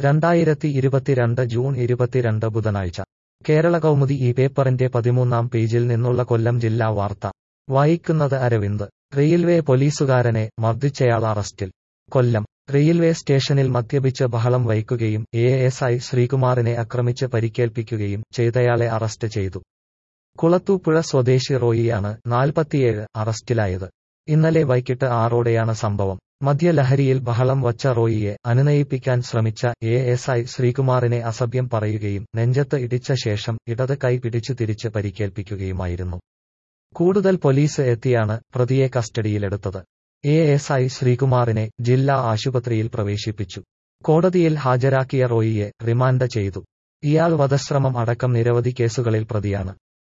രണ്ടായിരത്തി ഇരുപത്തിരണ്ട് ജൂൺ ഇരുപത്തിരണ്ട് ബുധനാഴ്ച കേരള കൗമുദി ഈ പേപ്പറിന്റെ പതിമൂന്നാം പേജിൽ നിന്നുള്ള കൊല്ലം ജില്ലാ വാർത്ത വായിക്കുന്നത് അരവിന്ദ് റെയിൽവേ പോലീസുകാരനെ മർദ്ദിച്ചയാൾ അറസ്റ്റിൽ കൊല്ലം റെയിൽവേ സ്റ്റേഷനിൽ മദ്യപിച്ച് ബഹളം വയ്ക്കുകയും എ എസ് ഐ ശ്രീകുമാറിനെ ആക്രമിച്ച് പരിക്കേൽപ്പിക്കുകയും ചെയ്തയാളെ അറസ്റ്റ് ചെയ്തു കുളത്തൂപ്പുഴ സ്വദേശി റോയിയാണ് നാൽപ്പത്തിയേഴ് അറസ്റ്റിലായത് ഇന്നലെ വൈകിട്ട് ആറോടെയാണ് സംഭവം മദ്യലഹരിയിൽ ബഹളം വച്ച റോയിയെ അനുനയിപ്പിക്കാൻ ശ്രമിച്ച എ എസ് ഐ ശ്രീകുമാറിനെ അസഭ്യം പറയുകയും നെഞ്ചത്ത് ഇടിച്ച ശേഷം ഇടത് കൈ പിടിച്ചു തിരിച്ച് പരിക്കേൽപ്പിക്കുകയുമായിരുന്നു കൂടുതൽ പോലീസ് എത്തിയാണ് പ്രതിയെ കസ്റ്റഡിയിലെടുത്തത് എ എസ് ഐ ശ്രീകുമാറിനെ ജില്ലാ ആശുപത്രിയിൽ പ്രവേശിപ്പിച്ചു കോടതിയിൽ ഹാജരാക്കിയ റോയിയെ റിമാൻഡ് ചെയ്തു ഇയാൾ വധശ്രമം അടക്കം നിരവധി കേസുകളിൽ പ്രതിയാണ്